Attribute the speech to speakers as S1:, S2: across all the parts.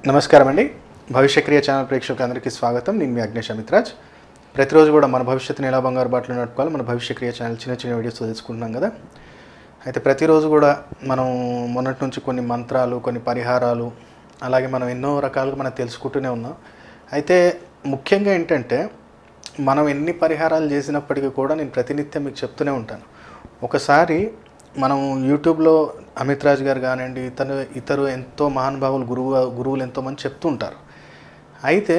S1: నమస్కారం అండి భవిష్యక్రియ ఛానల్ ప్రేక్షకులందరికీ స్వాగతం నేను మీ అగ్నేష్ అమిత్రాజ్ ప్రతిరోజు కూడా మన భవిష్యత్తుని ఎలా బంగారు బాటలో నడుపుకోవాలి మన భవిష్యక్రియ ఛానల్ చిన్న చిన్న వీడియోస్ తెలుసుకుంటున్నాం కదా అయితే ప్రతిరోజు కూడా మనం మొన్నటి నుంచి కొన్ని మంత్రాలు కొన్ని పరిహారాలు అలాగే మనం ఎన్నో రకాలుగా మనం తెలుసుకుంటూనే ఉన్నాం అయితే ముఖ్యంగా ఏంటంటే మనం ఎన్ని పరిహారాలు చేసినప్పటికీ కూడా నేను ప్రతినిత్యం మీకు చెప్తూనే ఉంటాను ఒకసారి మనం యూట్యూబ్లో అమిత్ రాజ్ గారు కానివ్వండి ఇతను ఇతరు ఎంతో మహానుభావులు గురువు గురువులు ఎంతోమంది చెప్తూ ఉంటారు అయితే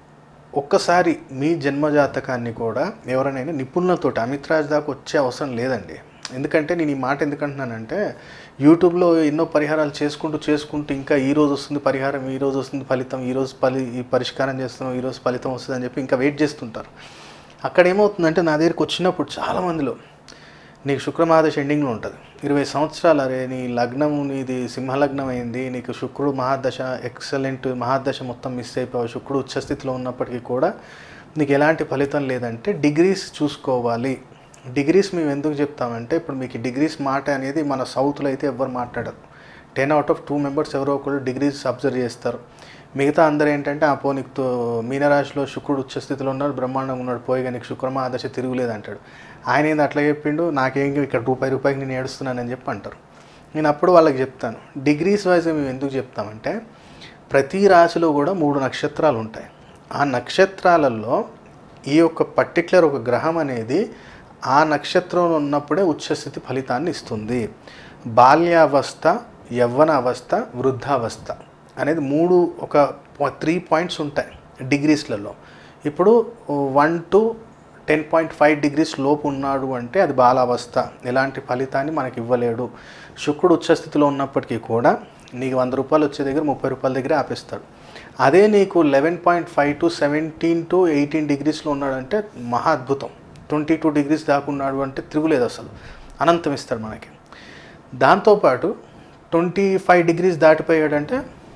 S1: ఒక్కసారి మీ జన్మజాతకాన్ని కూడా ఎవరైనా నిపుణులతో అమిత్ రాజ్ దాకా వచ్చే అవసరం లేదండి ఎందుకంటే నేను ఈ మాట ఎందుకంటున్నానంటే యూట్యూబ్లో ఎన్నో పరిహారాలు చేసుకుంటూ చేసుకుంటూ ఇంకా ఈ రోజు వస్తుంది పరిహారం ఈ రోజు వస్తుంది ఫలితం ఈ రోజు ఫలి ఈ పరిష్కారం చేస్తున్నాం ఈ రోజు ఫలితం వస్తుంది అని చెప్పి ఇంకా వెయిట్ చేస్తుంటారు అక్కడ ఏమవుతుందంటే నా దగ్గరికి వచ్చినప్పుడు చాలామందిలో నీకు శుక్రమహాదశ ఎండింగ్లో ఉంటుంది ఇరవై సంవత్సరాలు అరే నీ లగ్నం నీది సింహలగ్నం అయింది నీకు శుక్రుడు మహాదశ ఎక్సలెంట్ మహాదశ మొత్తం మిస్ అయిపోయావు శుక్రుడు ఉచ్చస్థితిలో ఉన్నప్పటికీ కూడా నీకు ఎలాంటి ఫలితం లేదంటే డిగ్రీస్ చూసుకోవాలి డిగ్రీస్ మేము ఎందుకు చెప్తామంటే ఇప్పుడు మీకు ఈ డిగ్రీస్ మాట అనేది మన సౌత్లో అయితే ఎవ్వరు మాట్లాడరు ten out of two members ఎవరో ఒకరు డిగ్రీస్ అబ్జర్వ్ చేస్తారు మిగతా అందరూ ఏంటంటే ఆ పో నీకు తో- మీనరాశిలో శుక్రుడు ఉచ్చ స్థితిలో ఉన్నాడు బ్రహ్మాండంగా ఉన్నాడు పోయిగా నీకు శుక్రమ ఆదశ తిరుగులేదు అంటాడు ఆయన ఏంది అట్లా చెప్పిండు నాకేం ఇక్కడ రూపాయి రూపాయికి నేను ఏడుస్తున్నానని చెప్పి అంటారు నేను అప్పుడు వాళ్ళకి చెప్తాను డిగ్రీస్ వైజ్ మేము ఎందుకు చెప్తామంటే ప్రతి రాశిలో కూడా మూడు నక్షత్రాలు ఉంటాయి ఆ నక్షత్రాలలో ఈ యొక్క పర్టికులర్ ఒక గ్రహం అనేది ఆ నక్షత్రంలో ఉన్నప్పుడే ఉచ్చస్థితి ఫలితాన్ని ఇస్తుంది బాల్యావస్థ యవ్వన అవస్థ వృద్ధావస్థ అనేది మూడు ఒక త్రీ పాయింట్స్ ఉంటాయి డిగ్రీస్లలో ఇప్పుడు one to ten point five degrees లోపు ఉన్నాడు అంటే అది బాలావస్థ ఎలాంటి ఫలితాన్ని మనకి ఇవ్వలేడు శుక్రుడు ఉచ్చస్థితిలో ఉన్నప్పటికీ కూడా నీకు వంద రూపాయలు వచ్చే దగ్గర ముప్పై రూపాయల దగ్గర ఆపేస్తాడు అదే నీకు eleven point five to seventeen to eighteen డిగ్రీస్లో ఉన్నాడంటే మహా అద్భుతం ట్వంటీ టూ డిగ్రీస్ దాకా ఉన్నాడు అంటే తిరుగులేదు అసలు అనంతం ఇస్తాడు మనకి దాంతోపాటు ట్వంటీ ఫైవ్ డిగ్రీస్ దాటిపోయాడంటే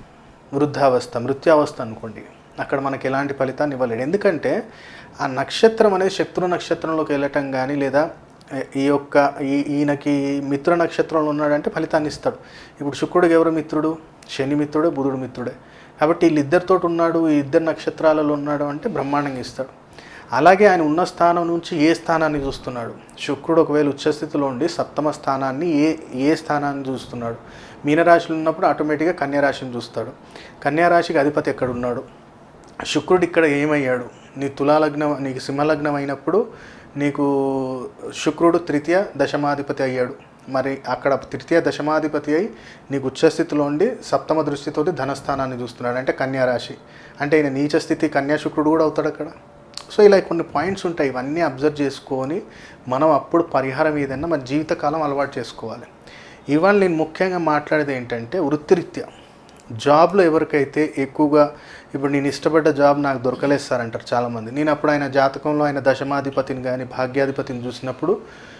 S1: వృద్ధావస్థ మృత్యావస్థ అనుకోండి అక్కడ మనకి ఎలాంటి ఫలితాన్ని ఇవ్వలేడు ఎందుకంటే ఆ నక్షత్రం అనేది శత్రు నక్షత్రంలోకి వెళ్ళటం కానీ లేదా ఈ యొక్క ఈ ఈయనకి మిత్ర నక్షత్రంలో ఉన్నాడంటే ఫలితాన్ని ఇస్తాడు ఇప్పుడు శుక్రుడికి ఎవరు మిత్రుడు శని మిత్రుడే బుధుడు మిత్రుడే కాబట్టి వీళ్ళిద్దరితో ఉన్నాడు ఈ ఇద్దరు నక్షత్రాలలో ఉన్నాడు అంటే బ్రహ్మాండంగా ఇస్తాడు అలాగే ఆయన ఉన్న స్థానం నుంచి ఏ స్థానాన్ని చూస్తున్నాడు శుక్రుడు ఒకవేళ ఉచ్చస్థితిలో ఉండి సప్తమ స్థానాన్ని ఏ ఏ స్థానాన్ని చూస్తున్నాడు మీనరాశిలో ఉన్నప్పుడు ఆటోమేటిక్గా కన్యారాశిని చూస్తాడు కన్యారాశికి అధిపతి ఎక్కడ ఉన్నాడు శుక్రుడు ఇక్కడ ఏమయ్యాడు నీ తులాలగ్నం నీకు సింహలగ్నం అయినప్పుడు నీకు శుక్రుడు తృతీయ దశమాధిపతి అయ్యాడు మరి అక్కడ తృతీయ దశమాధిపతి అయి నీకు ఉచ్చస్థితిలో ఉండి సప్తమ దృష్టితోటి ధనస్థానాన్ని చూస్తున్నాడు అంటే కన్యారాశి అంటే ఈయన నీచ స్థితి కన్యా శుక్రుడు కూడా అవుతాడు అక్కడ సో ఇలా కొన్ని పాయింట్స్ ఉంటాయి ఇవన్నీ అబ్జర్వ్ చేసుకొని మనం అప్పుడు పరిహారం ఏదైనా మన జీవితకాలం అలవాటు చేసుకోవాలి ఇవాళ నేను ముఖ్యంగా మాట్లాడేది ఏంటంటే వృత్తిరీత్యా జాబ్లో ఎవరికైతే ఎక్కువగా ఇప్పుడు నేను ఇష్టపడ్డ జాబ్ నాకు దొరకలేదు సార్ అంటారు చాలామంది నేను అప్పుడు ఆయన జాతకంలో ఆయన దశమాధిపతిని కానీ భాగ్యాధిపతిని చూసినప్పుడు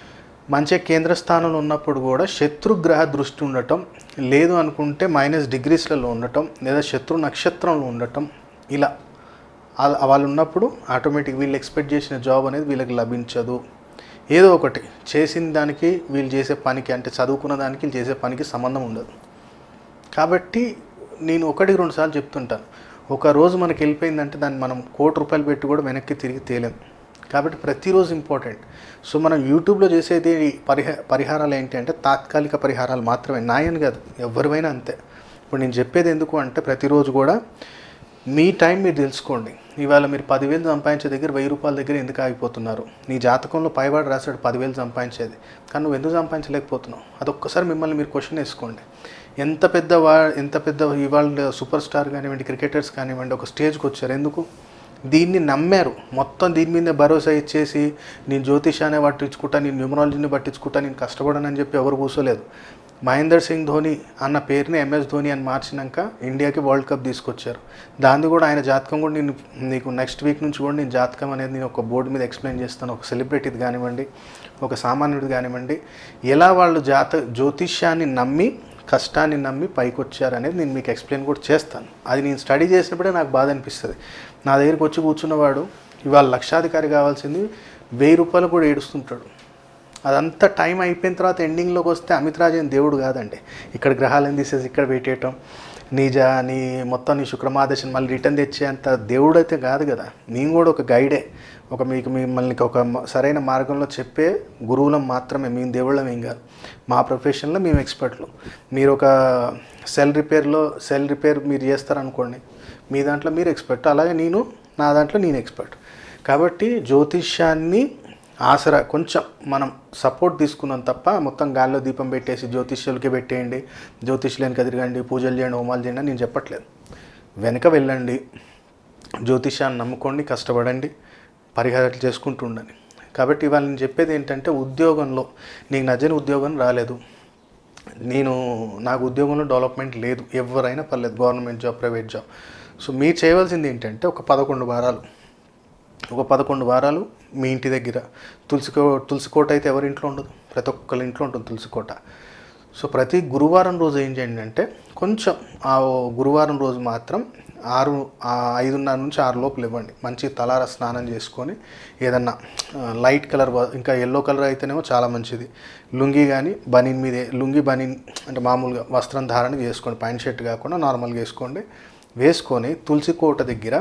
S1: మంచి కేంద్ర స్థానంలో ఉన్నప్పుడు కూడా శత్రుగ్రహ దృష్టి ఉండటం లేదు అనుకుంటే మైనస్ డిగ్రీస్లలో ఉండటం లేదా శత్రు నక్షత్రంలో ఉండటం ఇలా ఆ- వాళ్ళు ఉన్నప్పుడు ఆటోమేటిక్ వీళ్ళు ఎక్స్పెక్ట్ చేసిన జాబ్ అనేది వీళ్ళకి లభించదు ఏదో ఒకటి చేసిన దానికి వీళ్ళు చేసే పనికి అంటే చదువుకున్న దానికి వీళ్ళు చేసే పనికి సంబంధం ఉండదు కాబట్టి నేను ఒకటికి రెండు సార్లు చెప్తుంటాను ఒక రోజు మనకి వెళ్ళిపోయిందంటే దాన్ని మనం కోటి రూపాయలు పెట్టి కూడా వెనక్కి తిరిగి తేలేం కాబట్టి ప్రతిరోజు ఇంపార్టెంట్ సో మనం యూట్యూబ్లో చేసేది పరిహ పరిహారాలు ఏంటి అంటే తాత్కాలిక పరిహారాలు మాత్రమే నాయని కాదు ఎవరివైనా అంతే ఇప్పుడు నేను చెప్పేది ఎందుకు అంటే ప్రతిరోజు కూడా మీ టైం మీరు తెలుసుకోండి ఇవాళ మీరు పదివేలు సంపాదించే దగ్గర వెయ్యి రూపాయల దగ్గర ఎందుకు ఆగిపోతున్నారు నీ జాతకంలో పైవాడు రాశాడు పదివేలు సంపాదించేది కానీ నువ్వు ఎందుకు సంపాదించలేకపోతున్నావు అదొక్కసారి మిమ్మల్ని మీరు క్వశ్చన్ వేసుకోండి ఎంత పెద్ద వా ఎంత పెద్ద ఇవాళ సూపర్ స్టార్ కానివ్వండి క్రికెటర్స్ కానివ్వండి ఒక స్టేజ్కి వచ్చారు ఎందుకు దీన్ని నమ్మారు మొత్తం దీని మీద భరోసా ఇచ్చేసి నేను జ్యోతిషాన్ని పట్టించుకుంటా నేను న్యూమరాలజీని పట్టించుకుంటా నేను కష్టపడనని చెప్పి ఎవరు కూర్చోలేదు మహేందర్ సింగ్ ధోని అన్న పేరుని ఎంఎస్ ధోని అని మార్చినాక ఇండియాకి వరల్డ్ కప్ తీసుకొచ్చారు దాన్ని కూడా ఆయన జాతకం కూడా నేను నీకు నెక్స్ట్ వీక్ నుంచి కూడా నేను జాతకం అనేది నేను ఒక బోర్డు మీద ఎక్స్ప్లెయిన్ చేస్తాను ఒక సెలబ్రిటీది కానివ్వండి ఒక సామాన్యుడిది కానివ్వండి ఎలా వాళ్ళు జాత జ్యోతిష్యాన్ని నమ్మి కష్టాన్ని నమ్మి పైకి వచ్చారు అనేది నేను మీకు ఎక్స్ప్లెయిన్ కూడా చేస్తాను అది నేను స్టడీ చేసినప్పుడే నాకు బాధ అనిపిస్తుంది నా దగ్గరికి వచ్చి కూర్చున్నవాడు ఇవాళ లక్షాధికారి కావాల్సింది వెయ్యి రూపాయలు కూడా ఏడుస్తుంటాడు అదంతా టైం అయిపోయిన తర్వాత ఎండింగ్లోకి వస్తే అమిత్ రాజు ఏం దేవుడు కాదండి ఇక్కడ గ్రహాలను తీసేసి ఇక్కడ పెట్టేయటం నీ జా నీ మొత్తం నీ శుక్రమాదేశం మళ్ళీ రిటర్న్ తెచ్చేంత దేవుడు అయితే కాదు కదా మేము కూడా ఒక గైడే ఒక మీకు మిమ్మల్ని ఒక మ- సరైన మార్గంలో చెప్పే గురువులం మాత్రమే మేము దేవుళ్ళం ఏం కాదు మా ప్రొఫెషన్లో మేము ఎక్స్పర్ట్లు మీరు ఒక సెల్ రిపేర్లో సెల్ రిపేర్ మీరు చేస్తారనుకోండి మీ దాంట్లో మీరు ఎక్స్పర్ట్ అలాగే నేను నా దాంట్లో నేను ఎక్స్పర్ట్ కాబట్టి జ్యోతిష్యాన్ని ఆసరా కొంచెం మనం సపోర్ట్ తీసుకున్నాం తప్ప మొత్తం గాల్లో దీపం పెట్టేసి జ్యోతిష్యులకి పెట్టేయండి జ్యోతిష్యులని కదిరిగండి పూజలు చేయండి హోమాలు చేయండి అని నేను చెప్పట్లేదు వెనక వెళ్ళండి జ్యోతిష్యాన్ని నమ్ముకోండి కష్టపడండి పరిహారాలు చేసుకుంటూ ఉండండి కాబట్టి ఇవాళ నేను చెప్పేది ఏంటంటే ఉద్యోగంలో నీకు నచ్చని ఉద్యోగం రాలేదు నేను నాకు ఉద్యోగంలో డెవలప్మెంట్ లేదు ఎవరైనా పర్లేదు government job private job so మీరు చేయవలసింది ఏంటంటే ఒక పదకొండు వారాలు ఒక పదకొండు వారాలు మీ ఇంటి దగ్గర తులసికో తులసికోట అయితే ఎవరి ఇంట్లో ఉండదు ప్రతి ఒక్కరి ఇంట్లో ఉంటుంది తులసికోట సో ప్రతి గురువారం రోజు ఏం చేయండి అంటే కొంచెం ఆ గురువారం రోజు మాత్రం ఆరు ఆ ఐదున్నర నుంచి ఆరు లోపల ఇవ్వండి మంచి తలార స్నానం చేసుకొని ఏదన్నా ఆ, లైట్ కలర్ వ- ఇంకా ఎల్లో కలర్ అయితేనేమో చాలా మంచిది లుంగి కానీ బనీన్ మీదే లుంగి బనీన్ అంటే మామూలుగా వస్త్రం ధారణ చేసుకోండి ప్యాంట్ షర్ట్ కాకుండా నార్మల్గా వేసుకోండి వేసుకొని తులసి కోట దగ్గర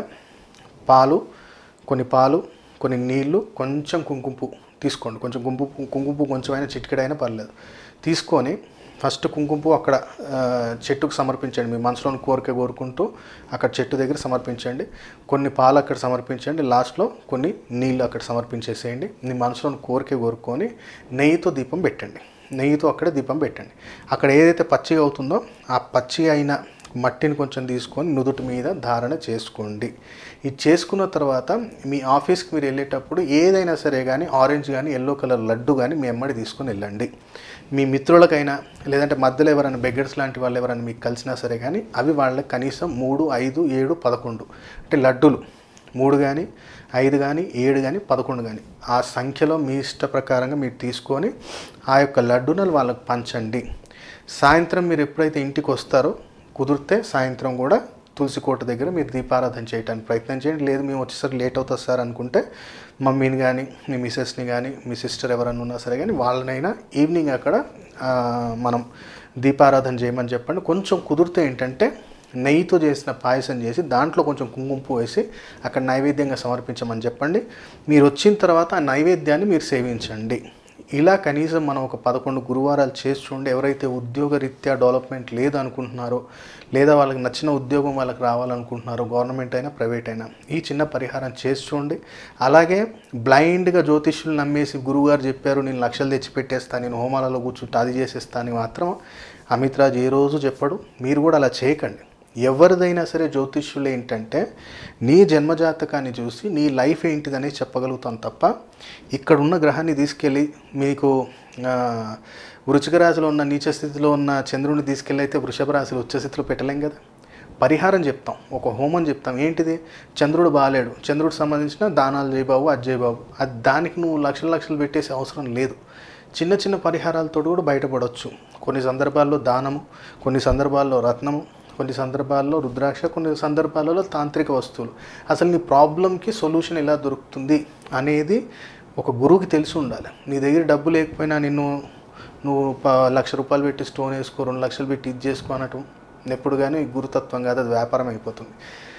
S1: పాలు కొన్ని పాలు కొన్ని నీళ్లు కొంచెం కుంకుమ పువ్వు తీసుకోండి కొంచెం కుంకుమ పువ్వు- కుంకుమ పువ్వు కొంచెం అయినా చిటికెడైనా పర్లేదు తీసుకొని ఫస్ట్ కుంకుమ పువ్వు అక్కడ ఆ, చెట్టుకు సమర్పించండి మీ మనసులోని కోరిక కోరుకుంటూ అక్కడ చెట్టు దగ్గర సమర్పించండి కొన్ని పాలు అక్కడ సమర్పించండి లాస్ట్లో కొన్ని నీళ్ళు అక్కడ సమర్పించేసేయండి మీ మనసులోని కోరిక కోరుకొని నెయ్యితో దీపం పెట్టండి నెయ్యితో అక్కడ దీపం పెట్టండి అక్కడ ఏదైతే పచ్చిగా అవుతుందో ఆ పచ్చి అయిన మట్టిని కొంచెం తీసుకొని నుదుటి మీద ధారణ చేసుకోండి ఇది చేసుకున్న తర్వాత మీ ఆఫీస్కి మీరు వెళ్ళేటప్పుడు ఏదైనా సరే కానీ ఆరెంజ్ కానీ ఎల్లో కలర్ లడ్డు కానీ మీ అమ్మడి తీసుకొని వెళ్ళండి మీ మిత్రులకైనా లేదంటే మధ్యలో ఎవరైనా బెగ్గర్స్ లాంటి వాళ్ళు ఎవరైనా మీకు కలిసినా సరే కానీ అవి వాళ్ళకి కనీసం మూడు ఐదు ఏడు పదకొండు అంటే లడ్డులు మూడు కానీ ఐదు కానీ ఏడు కానీ పదకొండు కానీ ఆ సంఖ్యలో మీ ఇష్ట ప్రకారంగా మీరు తీసుకొని ఆ యొక్క లడ్డునలు వాళ్ళకి పంచండి సాయంత్రం మీరు ఎప్పుడైతే ఇంటికి వస్తారో కుదిరితే సాయంత్రం కూడా తులసి కోట దగ్గర మీరు దీపారాధన చేయడానికి ప్రయత్నం చేయండి లేదు మేము వచ్చేసరికి లేట్ అవుతుంది సార్ అనుకుంటే మమ్మీని కానీ మీ మిసెస్ని కానీ మీ సిస్టర్ ఎవరన్నా ఉన్నా సరే కానీ వాళ్ళనైనా ఈవినింగ్ అక్కడ ఆ, మనం దీపారాధన చేయమని చెప్పండి కొంచెం కుదిరితే ఏంటంటే నెయ్యితో చేసిన పాయసం చేసి దాంట్లో కొంచెం కుంకుమ పువ్వు వేసి అక్కడ నైవేద్యంగా సమర్పించమని చెప్పండి మీరు వచ్చిన తర్వాత ఆ నైవేద్యాన్ని మీరు సేవించండి ఇలా కనీసం మనం ఒక పదకొండు గురువారాలు చేసి చూడండి ఎవరైతే ఉద్యోగ రీత్యా డెవలప్మెంట్ లేదు అనుకుంటున్నారో లేదా వాళ్ళకి నచ్చిన ఉద్యోగం వాళ్ళకి రావాలనుకుంటున్నారో గవర్నమెంట్ అయినా ప్రైవేట్ అయినా ఈ చిన్న పరిహారం చేసి చూడండి అలాగే బ్లైండ్గా జ్యోతిష్యులు నమ్మేసి గురువుగారు చెప్పారు నేను లక్షలు తెచ్చి పెట్టేస్తాను నేను హోమాలలో కూర్చుంటే అది చేసేస్తాను అని మాత్రం అమిత్ రాజ్ ఏ రోజు చెప్పడు మీరు కూడా అలా చేయకండి ఎవరిదైనా సరే జ్యోతిష్యులు ఏంటంటే నీ జన్మజాతకాన్ని చూసి నీ లైఫ్ ఏంటిదని చెప్పగలుగుతాం తప్ప ఇక్కడ ఉన్న గ్రహాన్ని తీసుకెళ్ళి మీకు ఆ, వృచ్చిక రాశిలో ఉన్న నీచ స్థితిలో ఉన్న చంద్రుని తీసుకెళ్ళి అయితే వృషభ రాశిలో ఉచ్చ స్థితిలో పెట్టలేం కదా పరిహారం చెప్తాం ఒక హోమం చెప్తాం ఏంటిది చంద్రుడు బాగాలేడు చంద్రుడికి సంబంధించిన దానాలు చేయబాబు అది చేయబాబు అది దానికి నువ్వు లక్షలు లక్షలు పెట్టేసే అవసరం లేదు చిన్న చిన్న పరిహారాలతో కూడా బయటపడవచ్చు కొన్ని సందర్భాల్లో దానము కొన్ని సందర్భాల్లో రత్నము కొన్ని సందర్భాల్లో రుద్రాక్ష కొన్ని సందర్భాలలో తాంత్రిక వస్తువులు అసలు నీ ప్రాబ్లంకి సొల్యూషన్ ఎలా దొరుకుతుంది అనేది ఒక గురువుకి తెలిసి ఉండాలి నీ దగ్గర డబ్బు లేకపోయినా నిన్ను నువ్వు ప- లక్ష రూపాయలు పెట్టి స్టోన్ వేసుకో రెండు లక్షలు పెట్టి ఇది చేసుకో అనటం ఎప్పుడు కానీ గురుతత్వం కాదు అది వ్యాపారం అయిపోతుంది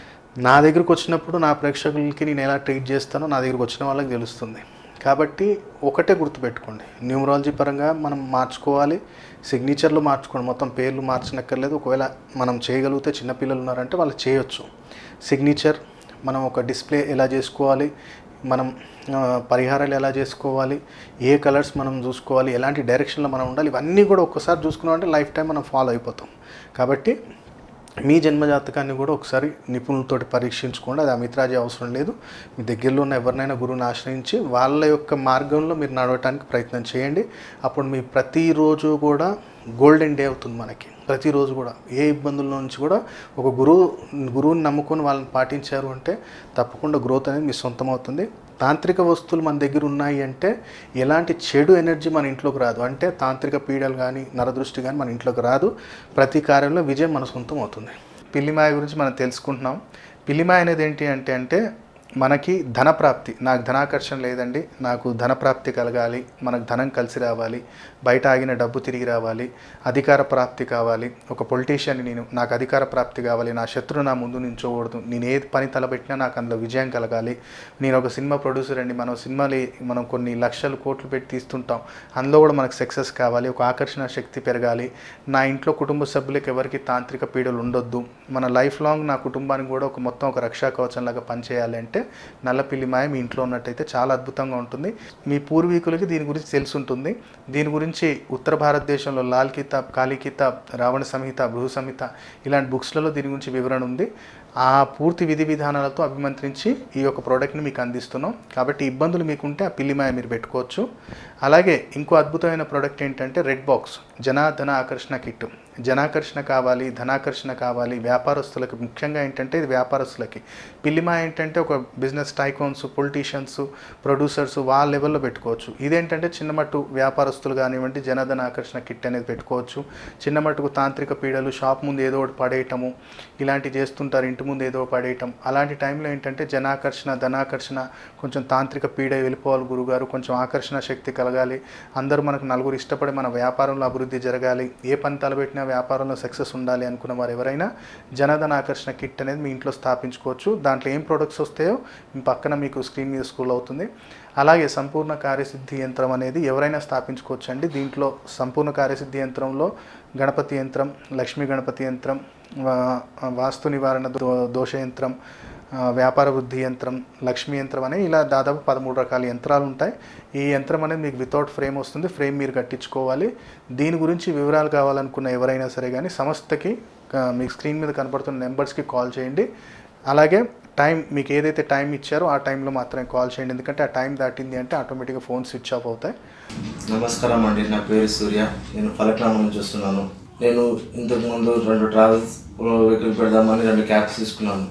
S1: నా దగ్గరకు వచ్చినప్పుడు నా ప్రేక్షకులకి నేను ఎలా ట్రీట్ చేస్తానో నా దగ్గరకు వచ్చిన వాళ్ళకి తెలుస్తుంది కాబట్టి ఒకటే గుర్తుపెట్టుకోండి న్యూమరాలజీ పరంగా మనం మార్చుకోవాలి సిగ్నేచర్లు మార్చుకోండి మొత్తం పేర్లు మార్చనక్కర్లేదు ఒకవేళ మనం చేయగలిగితే చిన్నపిల్లలు ఉన్నారంటే వాళ్ళు చేయొచ్చు సిగ్నేచర్ మనం ఒక డిస్ప్లే ఎలా చేసుకోవాలి మనం ఆ, పరిహారాలు ఎలా చేసుకోవాలి ఏ కలర్స్ మనం చూసుకోవాలి ఎలాంటి డైరెక్షన్లో మనం ఉండాలి ఇవన్నీ కూడా ఒక్కసారి చూసుకున్నాం అంటే లైఫ్ టైం మనం ఫాలో అయిపోతాం కాబట్టి మీ జన్మజాతకాన్ని కూడా ఒకసారి నిపుణులతోటి పరీక్షించుకోండి అది అమిత్రాజీ అవసరం లేదు మీ దగ్గరలో ఉన్న ఎవరినైనా గురువుని ఆశ్రయించి వాళ్ళ యొక్క మార్గంలో మీరు నడవటానికి ప్రయత్నం చేయండి అప్పుడు మీ ప్రతిరోజు కూడా గోల్డెన్ డే అవుతుంది మనకి ప్రతిరోజు కూడా ఏ ఇబ్బందుల నుంచి కూడా ఒక గురువు గురువుని నమ్ముకొని వాళ్ళని పాటించారు అంటే తప్పకుండా గ్రోత్ అనేది మీ సొంతం అవుతుంది తాంత్రిక వస్తువులు మన దగ్గర ఉన్నాయి అంటే ఎలాంటి చెడు ఎనర్జీ మన ఇంట్లోకి రాదు అంటే తాంత్రిక పీడలు కానీ నరదృష్టి కానీ మన ఇంట్లోకి రాదు ప్రతి కార్యంలో విజయం మన సొంతం అవుతుంది పిల్లిమాయ గురించి మనం తెలుసుకుంటున్నాం పిల్లిమాయ అనేది ఏంటి అంటే అంటే మనకి ధనప్రాప్తి నాకు ధనాకర్షణ లేదండి నాకు ధనప్రాప్తి కలగాలి మనకు ధనం కలిసి రావాలి బయట ఆగిన డబ్బు తిరిగి రావాలి అధికార ప్రాప్తి కావాలి ఒక పొలిటీషియన్ నేను నాకు అధికార ప్రాప్తి కావాలి నా శత్రువు నా ముందు నించోకూడదు నేను ఏ పని తలపెట్టినా నాకు అందులో విజయం కలగాలి నేను ఒక సినిమా ప్రొడ్యూసర్ అండి మనం సినిమాలు మనం కొన్ని లక్షలు కోట్లు పెట్టి తీస్తుంటాం అందులో కూడా మనకు సక్సెస్ కావాలి ఒక ఆకర్షణ శక్తి పెరగాలి నా ఇంట్లో కుటుంబ సభ్యులకు ఎవరికి తాంత్రిక పీడలు ఉండొద్దు మన లైఫ్ లాంగ్ నా కుటుంబానికి కూడా ఒక మొత్తం ఒక రక్షా కవచం లాగా పనిచేయాలి అంటే నల్లపిల్లి మాయ మీ ఇంట్లో ఉన్నట్టయితే చాలా అద్భుతంగా ఉంటుంది మీ పూర్వీకులకి దీని గురించి తెలిసి ఉంటుంది దీని గురించి ఉత్తర భారతదేశంలో లాల్ కితాబ్ కాళీ కితాబ్ రావణ సంహిత బృహ సంహిత ఇలాంటి బుక్స్లలో దీని గురించి వివరణ ఉంది ఆ పూర్తి విధి విధానాలతో అభిమంత్రించి ఈ యొక్క ప్రోడక్ట్ని మీకు అందిస్తున్నాం కాబట్టి ఇబ్బందులు మీకుంటే ఆ పిల్లిమాయ మీరు పెట్టుకోవచ్చు అలాగే ఇంకో అద్భుతమైన ప్రోడక్ట్ ఏంటంటే రెడ్ బాక్స్ జనాధన ఆకర్షణ కిట్ జనాకర్షణ కావాలి ధనాకర్షణ కావాలి వ్యాపారస్తులకు ముఖ్యంగా ఏంటంటే ఇది వ్యాపారస్తులకి పిల్లిమా ఏంటంటే ఒక బిజినెస్ టైకోన్స్ పొలిటీషియన్స్ ప్రొడ్యూసర్స్ వాళ్ళ లెవెల్లో పెట్టుకోవచ్చు ఇదేంటంటే చిన్నమట్టు వ్యాపారస్తులు కానివ్వండి జనధన ఆకర్షణ కిట్ అనేది పెట్టుకోవచ్చు చిన్న మట్టుకు తాంత్రిక పీడలు షాప్ ముందు ఏదో ఒకటి పడేయటము ఇలాంటివి చేస్తుంటారు ఇంటి ముందు ఏదో పడేయటం అలాంటి టైంలో ఏంటంటే జనాకర్షణ ధనాకర్షణ కొంచెం తాంత్రిక పీడ వెళ్ళిపోవాలి గురుగారు కొంచెం ఆకర్షణ శక్తి కలగాలి అందరూ మనకు నలుగురు ఇష్టపడి మన వ్యాపారంలో అభివృద్ధి జరగాలి ఏ పని తలబెట్టినా వ్యాపారంలో సక్సెస్ ఉండాలి అనుకున్న వారు ఎవరైనా జనధన ఆకర్షణ కిట్ అనేది మీ ఇంట్లో స్థాపించుకోవచ్చు దాంట్లో ఏం ప్రొడక్ట్స్ వస్తాయో మీ పక్కన మీకు స్క్రీన్ మీద స్కూల్ అవుతుంది అలాగే సంపూర్ణ కార్యసిద్ధి యంత్రం అనేది ఎవరైనా స్థాపించుకోవచ్చు అండి దీంట్లో సంపూర్ణ కార్యసిద్ధి యంత్రంలో గణపతి యంత్రం లక్ష్మీ గణపతి యంత్రం వా- వాస్తు నివారణ దో దోష యంత్రం ఆ, వ్యాపార వృద్ధి యంత్రం లక్ష్మీ యంత్రం అనే ఇలా దాదాపు పదమూడు రకాల యంత్రాలు ఉంటాయి ఈ యంత్రం అనేది మీకు వితౌట్ ఫ్రేమ్ వస్తుంది ఫ్రేమ్ మీరు కట్టించుకోవాలి దీని గురించి వివరాలు కావాలనుకున్న ఎవరైనా సరే కానీ సంస్థకి ఆ, మీకు స్క్రీన్ మీద కనపడుతున్న నెంబర్స్కి కాల్ చేయండి అలాగే టైం మీకు ఏదైతే టైం ఇచ్చారో ఆ టైంలో మాత్రమే కాల్ చేయండి ఎందుకంటే ఆ టైం దాటింది అంటే ఆటోమేటిక్గా ఫోన్ స్విచ్ ఆఫ్ అవుతాయి
S2: నమస్కారం అండి నా పేరు సూర్య నేను ఫలక్నామా నుంచి వస్తున్నాను నేను ఇంతకు ముందు రెండు ట్రావెల్స్ వెహికల్ పెడదామని రెండు క్యాబ్స్ తీసుకున్నాను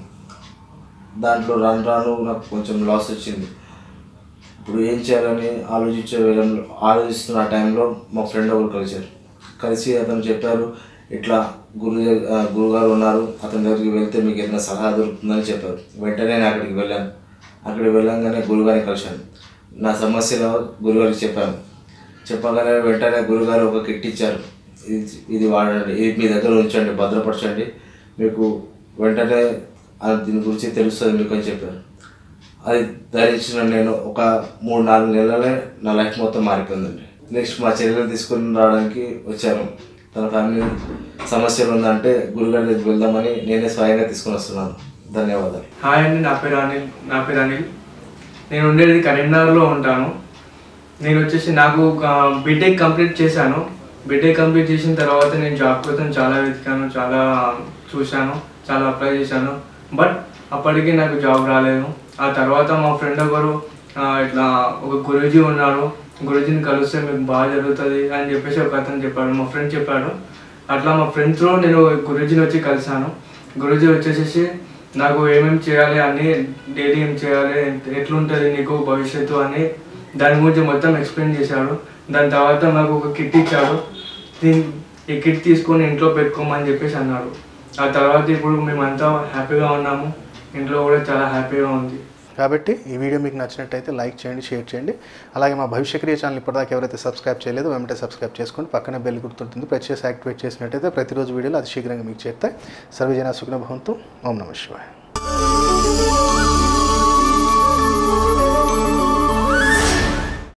S2: దాంట్లో రాను రాను నాకు కొంచెం లాస్ వచ్చింది ఇప్పుడు ఏం చేయాలని ఆలోచించే వేళ- ఆలోచిస్తున్న ఆ టైంలో మా ఫ్రెండ్ ఒకరు కలిశారు కలిసి అతను చెప్పారు ఇట్లా గురు దగ్గ- ఆ, గురుగారు ఉన్నారు అతని దగ్గరికి వెళ్తే మీకు ఏదైనా సలహా దొరుకుతుందని చెప్పారు వెంటనే నేను అక్కడికి వెళ్ళాను అక్కడికి వెళ్ళంగానే గురుగారిని కలిశాను నా సమస్యలో గురుగారికి చెప్పాను చెప్పగానే వెంటనే గురుగారు ఒక కిట్ ఇచ్చారు ఇది ఇది వాడండి ఇది మీ దగ్గర ఉంచండి భద్రపరచండి మీకు వెంటనే ఆ దీని గురించి తెలుస్తుంది మీకు అని చెప్పారు అది ధరించిన నేను ఒక మూడు నాలుగు నెలలే నా లైఫ్ మొత్తం మారిపోయిందండి నెక్స్ట్ మా చెల్లెలు తీసుకుని రావడానికి వచ్చాను తన ఫ్యామిలీ సమస్యలు ఉందంటే గురుగారి దగ్గరికి వెళ్దామని నేనే స్వయంగా తీసుకుని వస్తున్నాను ధన్యవాదాలు
S3: హాయ్ అండి నా పేరు అనిల్ నా పేరు అనిల్ నేను ఉండేది కరీంనగర్లో ఉంటాను నేను వచ్చేసి నాకు బీటెక్ కంప్లీట్ చేశాను బీటెక్ కంప్లీట్ చేసిన తర్వాత నేను జాబ్ కోసం చాలా వెతికాను చాలా చూశాను చాలా అప్లై చేశాను బట్ అప్పటికి నాకు జాబ్ రాలేదు ఆ తర్వాత మా ఫ్రెండ్ ఒకరు ఆ, ఇట్లా ఒక గురూజీ ఉన్నారు గురూజీని కలిస్తే మీకు బాగా జరుగుతుంది అని చెప్పేసి ఒక అతను చెప్పాడు మా ఫ్రెండ్ చెప్పాడు అట్లా మా ఫ్రెండ్స్లో నేను గురూజీని వచ్చి కలిశాను గురూజీ వచ్చేసేసి నాకు ఏమేమి చేయాలి అని డైలీ ఏం చేయాలి ఎట్లుంటుంది నీకు భవిష్యత్తు అని దాని గురించి మొత్తం ఎక్స్ప్లెయిన్ చేశాడు దాని తర్వాత నాకు ఒక కిట్ ఇచ్చాడు దీని ఈ కిట్ తీసుకొని ఇంట్లో పెట్టుకోమని చెప్పేసి అన్నాడు ఆ తర్వాత ఇప్పుడు మేమంతా హ్యాపీగా ఉన్నాము ఇంట్లో కూడా చాలా హ్యాపీగా ఉంది
S1: కాబట్టి ఈ వీడియో మీకు నచ్చినట్టయితే లైక్ చేయండి షేర్ చేయండి అలాగే మా భవిష్యక్రియ ఛానల్ ఇప్పటిదాకా ఎవరైతే సబ్స్క్రైబ్ చేయలేదో వెంటనే సబ్స్క్రైబ్ చేసుకోండి పక్కన బెల్ గుర్తుంటుంది ప్రెస్ చేసి యాక్టివేట్ చేసినట్టయితే ప్రతిరోజు వీడియోలు అతి శీఘ్రంగా మీకు చేస్తాయి సర్వజన సుఖన భవంతు ఓం నమ శివాయ